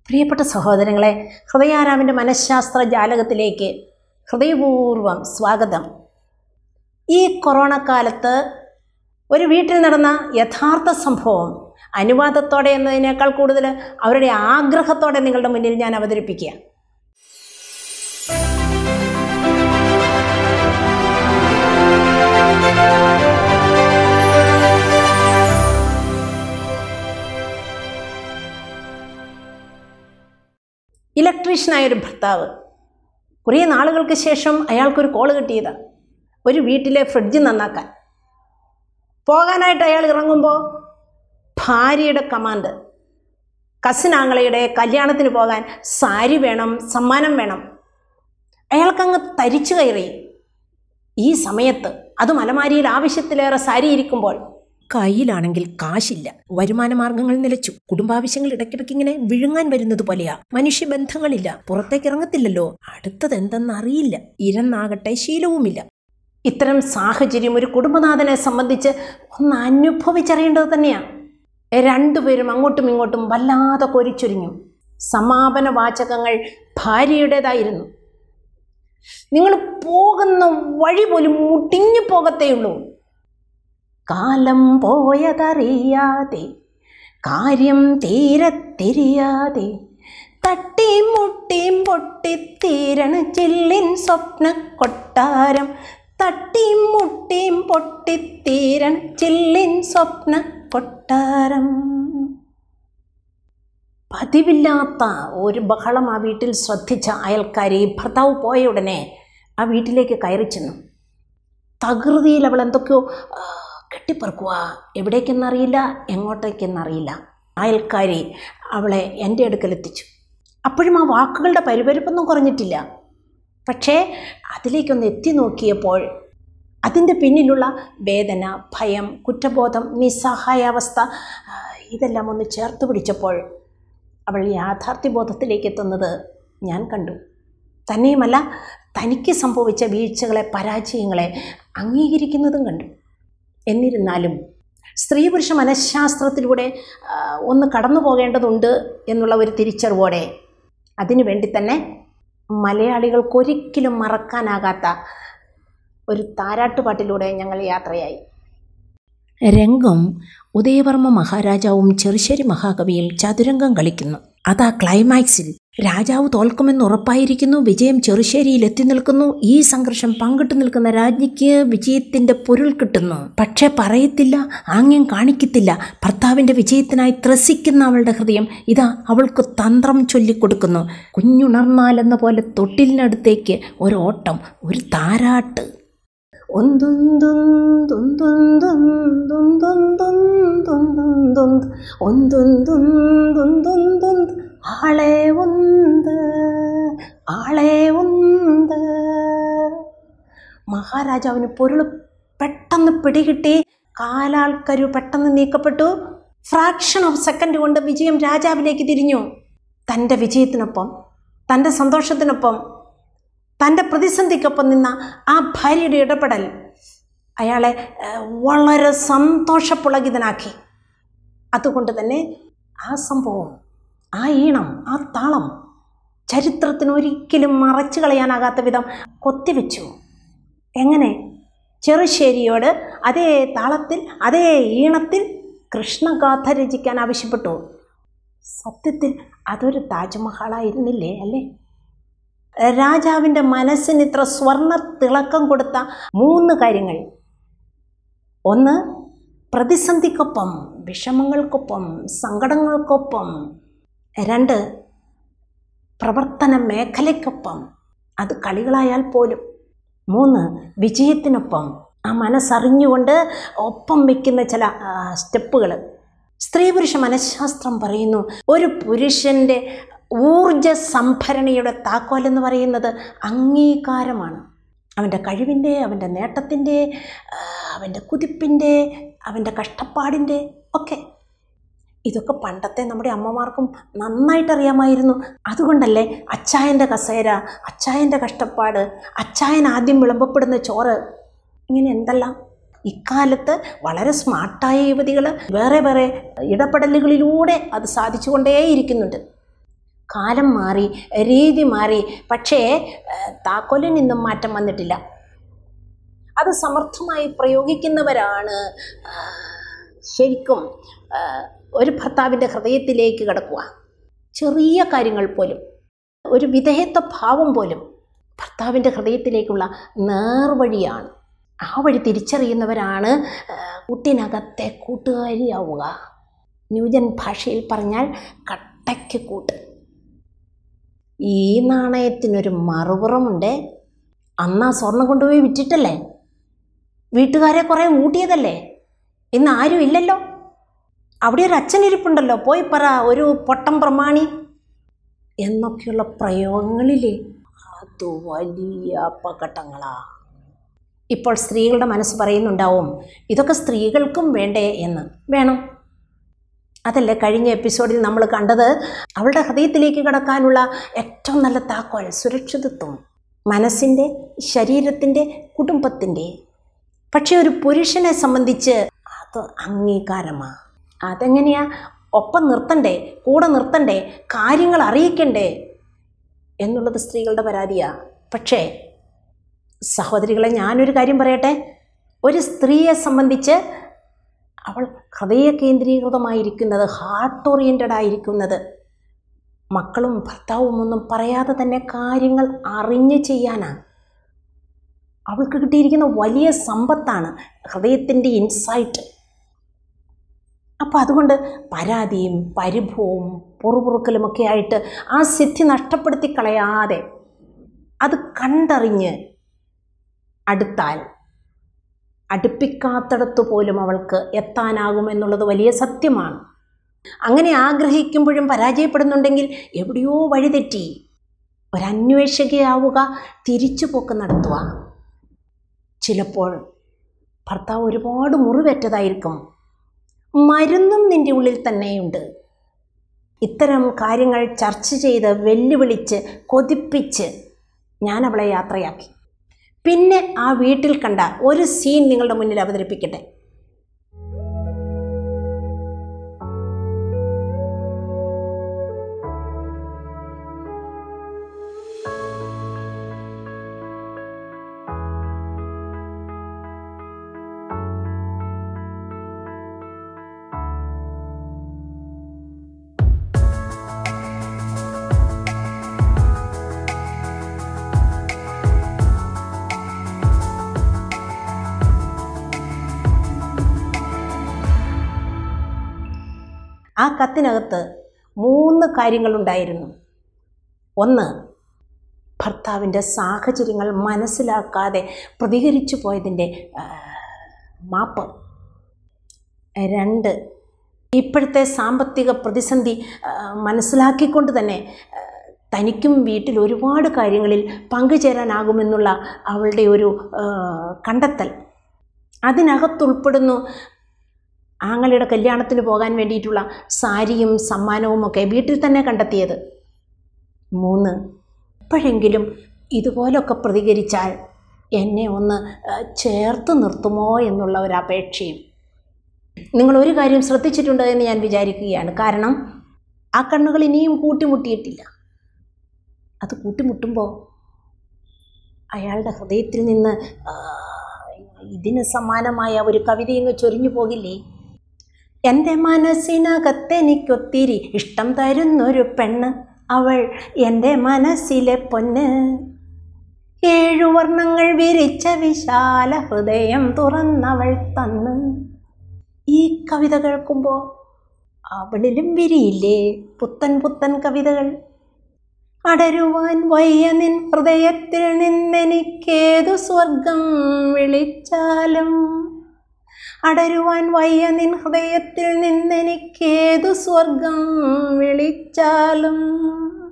പ്രിയപ്പെട്ട സഹോദരങ്ങളെ ഹൃദയാരാമിൻ്റെ മനഃശാസ്ത്ര ജാലകത്തിലേക്ക് ഹൃദയപൂർവ്വം സ്വാഗതം ഈ കൊറോണ കാലത്ത് ഒരു വീട്ടിൽ നടന്ന യഥാർത്ഥ സംഭവം അനുവാദത്തോടെ എന്നതിനേക്കാൾ കൂടുതൽ അവരുടെ ആഗ്രഹത്തോടെ നിങ്ങളുടെ മുന്നിൽ ഞാൻ അവതരിപ്പിക്കുക ഇലക്ട്രീഷ്യനായ ഒരു ഭർത്താവ് കുറേ നാളുകൾക്ക് ശേഷം അയാൾക്കൊരു കോള് കിട്ടിയതാണ് ഒരു വീട്ടിലെ ഫ്രിഡ്ജ് നന്നാക്കാൻ പോകാനായിട്ട് അയാൾ ഇറങ്ങുമ്പോൾ ഭാര്യയുടെ കമാൻഡ് കസിൻ ആങ്ങളയുടെ കല്യാണത്തിന് പോകാൻ സാരി വേണം സമ്മാനം വേണം അയാൾക്കങ്ങ് തരിച്ചു കയറി ഈ സമയത്ത് അതും അലമാരിയിൽ ആവശ്യത്തിലേറെ സാരി ഇരിക്കുമ്പോൾ കയ്യിലാണെങ്കിൽ കാശില്ല വരുമാന മാർഗങ്ങൾ നിലച്ചു കുടുംബാവശ്യങ്ങൾ ഇടയ്ക്കിടയ്ക്ക് ഇങ്ങനെ വിഴുങ്ങാൻ വരുന്നത് പോലെയാ മനുഷ്യബന്ധങ്ങളില്ല പുറത്തേക്ക് ഇറങ്ങത്തില്ലല്ലോ അടുത്തത് എന്തെന്നറിയില്ല ഇരന്നാകട്ടെ ശീലവുമില്ല ഇത്തരം സാഹചര്യം ഒരു കുടുംബനാഥനെ സംബന്ധിച്ച് ഒന്ന് അനുഭവിച്ചറിയേണ്ടത് തന്നെയാണ് രണ്ടുപേരും അങ്ങോട്ടും ഇങ്ങോട്ടും വല്ലാതെ കൊരിച്ചൊരിഞ്ഞു സമാപന വാചകങ്ങൾ ഭാര്യയുടേതായിരുന്നു നിങ്ങൾ പോകുന്ന വഴി പോലും മുട്ടിഞ്ഞു പോകത്തേയുള്ളൂ കാലം പോയതറിയാതെ കാര്യം തീരെ തിരിയാതെ തട്ടിയും മുട്ടിയും പൊട്ടിത്തീരണ ചില്ലിൻ സ്വപ്ന കൊട്ടാരം തട്ടിയും മുട്ടിയും പൊട്ടിത്തീരണ ചില്ലിൻ സ്വപ്ന കൊട്ടാരം പതിവില്ലാത്ത ഒരു ബഹളം ആ വീട്ടിൽ ശ്രദ്ധിച്ച അയൽക്കാരി ഭർത്താവ് പോയ ഉടനെ ആ വീട്ടിലേക്ക് കയറി ചെന്നു തകൃതിയിൽ അവൾ എന്തൊക്കെയോ ആ, കെട്ടിപ്പറക്കുക എവിടേക്കെന്നറിയില്ല എങ്ങോട്ടേക്കെന്നറിയില്ല അയൽക്കാരി അവളെ എൻ്റെ അടുക്കലെത്തിച്ചു അപ്പോഴും ആ വാക്കുകളുടെ പരിപരിപ്പൊന്നും കുറഞ്ഞിട്ടില്ല പക്ഷേ അതിലേക്കൊന്ന് എത്തി നോക്കിയപ്പോൾ അതിൻ്റെ പിന്നിലുള്ള വേദന ഭയം കുറ്റബോധം നിസ്സഹായാവസ്ഥ ആ, ഇതെല്ലാം ഒന്ന് ചേർത്ത് പിടിച്ചപ്പോൾ അവൾ യാഥാർത്ഥ്യബോധത്തിലേക്ക് എത്തുന്നത് ഞാൻ കണ്ടു തന്നെയുമല്ല തനിക്ക് സംഭവിച്ച വീഴ്ചകളെ പരാജയങ്ങളെ അംഗീകരിക്കുന്നതും കണ്ടു എന്നിരുന്നാലും സ്ത്രീ പുരുഷ മനഃശാസ്ത്രത്തിലൂടെ ആ, ഒന്ന് കടന്നു പോകേണ്ടതുണ്ട് എന്നുള്ള ഒരു തിരിച്ചറിവോടെ അതിനു വേണ്ടി തന്നെ മലയാളികൾക്കൊരിക്കലും മറക്കാനാകാത്ത ഒരു താരാട്ടുപാട്ടിലൂടെ ഞങ്ങൾ യാത്രയായി രംഗം ഉദയവർമ്മ മഹാരാജാവും ചെറുശ്ശേരി മഹാകവിയും ചതുരംഗം കളിക്കുന്നു അതാ ക്ലൈമാക്സിൽ രാജാവ് തോൽക്കുമെന്ന് ഉറപ്പായിരിക്കുന്നു വിജയം ചെറുശ്ശേരിയിൽ എത്തി നിൽക്കുന്നു ഈ സംഘർഷം പങ്കിട്ടു നിൽക്കുന്ന രാജ്ഞിക്ക് വിജയത്തിന്റെ പൊരുൾ കിട്ടുന്നു പക്ഷേ പറയത്തില്ല ആംഗ്യം കാണിക്കത്തില്ല ഭർത്താവിന്റെ വിജയത്തിനായി ത്രസിക്കുന്ന അവളുടെ ഹൃദയം ഇതാ അവൾക്ക് തന്ത്രം ചൊല്ലിക്കൊടുക്കുന്നു കുഞ്ഞുണർന്നാലെന്ന പോലെ തൊട്ടിലിനടുത്തേക്ക് ഒരോട്ടം ഒരു താരാട്ട് ആളെ ഉണ്ട് ആളെ ഉണ്ട് മഹാരാജാവിന് പൊരുൾ പെട്ടെന്ന് പിടികിട്ടി കാലാൾക്കരു പെട്ടെന്ന് നീക്കപ്പെട്ടു ഫ്രാക്ഷൻ ഓഫ് സെക്കൻഡ് കൊണ്ട് വിജയം രാജാവിലേക്ക് തിരിഞ്ഞു തൻ്റെ വിജയത്തിനൊപ്പം തൻ്റെ സന്തോഷത്തിനൊപ്പം തൻ്റെ പ്രതിസന്ധിക്കൊപ്പം നിന്ന ആ ഭാര്യയുടെ ഇടപെടൽ അയാളെ ഏഹ്, വളരെ സന്തോഷപ്പുളകിതനാക്കി അതുകൊണ്ട് തന്നെ ആ സംഭവം ആ ഈണം ആ താളം ചരിത്രത്തിന് ഒരിക്കലും മറച്ചു കളയാനാകാത്ത വിധം കൊത്തിവെച്ചു എങ്ങനെ ചെറുശ്ശേരിയോട് അതേ താളത്തിൽ അതേ ഈണത്തിൽ കൃഷ്ണഗാഥ രചിക്കാൻ ആവശ്യപ്പെട്ടു സത്യത്തിൽ അതൊരു താജ്മഹലായിരുന്നില്ലേ അല്ലേ രാജാവിൻ്റെ മനസ്സിന് ഇത്ര സ്വർണ്ണ തിളക്കം കൊടുത്ത മൂന്ന് കാര്യങ്ങൾ ഒന്ന് പ്രതിസന്ധിക്കൊപ്പം വിഷമങ്ങൾക്കൊപ്പം സങ്കടങ്ങൾക്കൊപ്പം രണ്ട് പ്രവർത്തന മേഖലയ്ക്കൊപ്പം അത് കളികളായാൽ പോലും മൂന്ന് വിജയത്തിനൊപ്പം ആ മനസ്സറിഞ്ഞുകൊണ്ട് ഒപ്പം വയ്ക്കുന്ന ചില സ്റ്റെപ്പുകൾ സ്ത്രീ പുരുഷ മനഃശാസ്ത്രം പറയുന്നു ഒരു പുരുഷൻ്റെ ഊർജ സംഭരണിയുടെ താക്കോൽ എന്ന് പറയുന്നത് അംഗീകാരമാണ് അവൻ്റെ കഴിവിൻ്റെ അവൻ്റെ നേട്ടത്തിൻ്റെ ആ, അവൻ്റെ കുതിപ്പിൻ്റെ അവൻ്റെ കഷ്ടപ്പാടിൻ്റെ ഒക്കെ ഇതൊക്കെ പണ്ടത്തെ നമ്മുടെ അമ്മമാർക്കും നന്നായിട്ട് അറിയാമായിരുന്നു അതുകൊണ്ടല്ലേ അച്ചായൻ്റെ കസേര അച്ചായൻ്റെ കഷ്ടപ്പാട് അച്ചായൻ ആദ്യം വിളമ്പപ്പെടുന്ന ചോറ് ഇങ്ങനെ എന്തെല്ലാം ഇക്കാലത്ത് വളരെ സ്മാർട്ടായ യുവതികൾ വേറെ വേറെ ഇടപെടലുകളിലൂടെ അത് സാധിച്ചുകൊണ്ടേയിരിക്കുന്നുണ്ട് കാലം മാറി രീതി മാറി പക്ഷേ ഏഹ്, താക്കോലിൽ നിന്നും മാറ്റം വന്നിട്ടില്ല അത് സമർത്ഥമായി പ്രയോഗിക്കുന്നവരാണ് ആ, ശരിക്കും ആ, ഒരു ഭർത്താവിൻ്റെ ഹൃദയത്തിലേക്ക് കിടക്കുക ചെറിയ കാര്യങ്ങൾ പോലും ഒരു വിധേയത്വ ഭാവം പോലും ഭർത്താവിൻ്റെ ഹൃദയത്തിലേക്കുള്ള നേർവഴിയാണ് ആ വഴി തിരിച്ചറിയുന്നവരാണ് ആ, കൂട്ടിനകത്തെ കൂട്ടുകാരിയാവുക ന്യൂജൻ ഭാഷയിൽ പറഞ്ഞാൽ കട്ടയ്ക്ക് കൂട്ട് ഈ നാണയത്തിനൊരു മറുപുറമുണ്ട് അന്ന് ആ സ്വർണം കൊണ്ടുപോയി വിറ്റിട്ടല്ലേ വീട്ടുകാരെ കുറേ ഊട്ടിയതല്ലേ ഇന്ന് ആരും ഇല്ലല്ലോ അവിടെ ഒരു അച്ഛനിരിപ്പുണ്ടല്ലോ പോയി പറ ഒരു പൊട്ടം പ്രമാണി എന്നൊക്കെയുള്ള പ്രയോഗങ്ങളിലെ അത് വലിയ അപകടങ്ങളാ ഇപ്പോൾ സ്ത്രീകളുടെ മനസ്സ് പറയുന്നുണ്ടാവും ഇതൊക്കെ സ്ത്രീകൾക്കും വേണ്ടേ എന്ന് വേണം അതല്ലേ കഴിഞ്ഞ എപ്പിസോഡിൽ നമ്മൾ കണ്ടത് അവളുടെ ഹൃദയത്തിലേക്ക് കടക്കാനുള്ള ഏറ്റവും നല്ല താക്കോൽ സുരക്ഷിതത്വം മനസ്സിൻ്റെ ശരീരത്തിൻ്റെ കുടുംബത്തിൻ്റെ പക്ഷേ ഒരു പുരുഷനെ സംബന്ധിച്ച് അത് അംഗീകാരമാണ് അതെങ്ങനെയാ ഒപ്പം നിർത്തണ്ടേ കൂടെ നിർത്തണ്ടേ കാര്യങ്ങൾ അറിയിക്കണ്ടേ എന്നുള്ളത് സ്ത്രീകളുടെ പരാതിയാ പക്ഷേ സഹോദരികളെ ഞാനൊരു കാര്യം പറയട്ടെ ഒരു സ്ത്രീയെ സംബന്ധിച്ച് അവൾ ഹൃദയ കേന്ദ്രീകൃതമായിരിക്കുന്നത് ഹാർട്ട് ഓറിയൻറ്റഡ് ആയിരിക്കുന്നത് മക്കളും ഭർത്താവും ഒന്നും പറയാതെ തന്നെ കാര്യങ്ങൾ അറിഞ്ഞ് ചെയ്യാനാണ് അവൾക്ക് കിട്ടിയിരിക്കുന്ന വലിയ സമ്പത്താണ് ഹൃദയത്തിൻ്റെ ഇൻസൈറ്റ് അപ്പോൾ അതുകൊണ്ട് പരാതിയും പരിഭവവും പൊറുപുറുക്കലുമൊക്കെ ആയിട്ട് ആ സിദ്ധി നഷ്ടപ്പെടുത്തി കളയാതെ അത് കണ്ടറിഞ്ഞ് അടുത്താൽ അടുപ്പിക്കാത്തടത്തു പോലും അവൾക്ക് എത്താനാകുമെന്നുള്ളത് വലിയ സത്യമാണ് അങ്ങനെ ആഗ്രഹിക്കുമ്പോഴും പരാജയപ്പെടുന്നുണ്ടെങ്കിൽ എവിടെയോ വഴിതെറ്റി ഒരന്വേഷകയാവുക തിരിച്ചുപോക്ക് നടത്തുക ചിലപ്പോൾ ഭർത്താവ് ഒരുപാട് മുറിവേറ്റതായിരിക്കും മരുന്നും നിൻ്റെ ഉള്ളിൽ തന്നെയുണ്ട് ഇത്തരം കാര്യങ്ങൾ ചർച്ച ചെയ്ത് വെല്ലുവിളിച്ച് കൊതിപ്പിച്ച് ഞാൻ അവളെ യാത്രയാക്കി പിന്നെ ആ വീട്ടിൽ കണ്ട ഒരു സീൻ നിങ്ങളുടെ മുന്നിൽ അവതരിപ്പിക്കട്ടെ ആ കത്തിനകത്ത് മൂന്ന് കാര്യങ്ങളുണ്ടായിരുന്നു ഒന്ന് ഭർത്താവിൻ്റെ സാഹചര്യങ്ങൾ മനസ്സിലാക്കാതെ പ്രതികരിച്ചു പോയതിൻ്റെ ആ, മാപ്പ് രണ്ട് ഇപ്പോഴത്തെ സാമ്പത്തിക പ്രതിസന്ധി ആ, മനസ്സിലാക്കിക്കൊണ്ട് തന്നെ ആ, തനിക്കും വീട്ടിൽ ഒരുപാട് കാര്യങ്ങളിൽ പങ്കുചേരാനാകുമെന്നുള്ള അവളുടെ ഒരു ആ, കണ്ടെത്തൽ അതിനകത്തുൾപ്പെടുന്നു ആങ്ങളുടെ കല്യാണത്തിന് പോകാൻ വേണ്ടിയിട്ടുള്ള സാരിയും സമ്മാനവും ഒക്കെ വീട്ടിൽ തന്നെ കണ്ടെത്തിയത് മൂന്ന് എപ്പോഴെങ്കിലും ഇതുപോലൊക്കെ പ്രതികരിച്ചാൽ എന്നെ ഒന്ന് ആ, ചേർത്ത് നിർത്തുമോ എന്നുള്ള ഒരു അപേക്ഷയും നിങ്ങൾ ഒരു കാര്യം ശ്രദ്ധിച്ചിട്ടുണ്ട് എന്ന് ഞാൻ വിചാരിക്കുകയാണ് കാരണം ആ കണ്ണുകൾ ഇനിയും കൂട്ടിമുട്ടിയിട്ടില്ല അത് കൂട്ടിമുട്ടുമ്പോൾ അയാളുടെ ഹൃദയത്തിൽ നിന്ന് ആ, ഇതിന് സമാനമായ ഒരു കവിത ഇങ്ങ് ചൊരിഞ്ഞു പോകില്ലേ എൻ്റെ മനസ്സിനകത്തെനിക്കൊത്തിരി ഇഷ്ടം തരുന്നൊരു പെണ്ണ് അവൾ എൻ്റെ മനസ്സിലെ പൊന്ന് ഏഴു വർണ്ണങ്ങൾ വിരിച്ച വിശാല ഹൃദയം തുറന്നവൾ തന്ന് ഈ കവിത കേൾക്കുമ്പോൾ അവളിലും വിരിയില്ലേ പുത്തൻ പുത്തൻ കവിതകൾ അടരുവാൻ വയ്യ നിൻ ഹൃദയത്തിൽ നിന്നെനിക്കേതു സ്വർഗം വിളിച്ചാലും അടരുവാൻ വയ്യ നിൻ ഹൃദയത്തിൽ നിന്നെനിക്കേതു സ്വർഗം വിളിച്ചാലും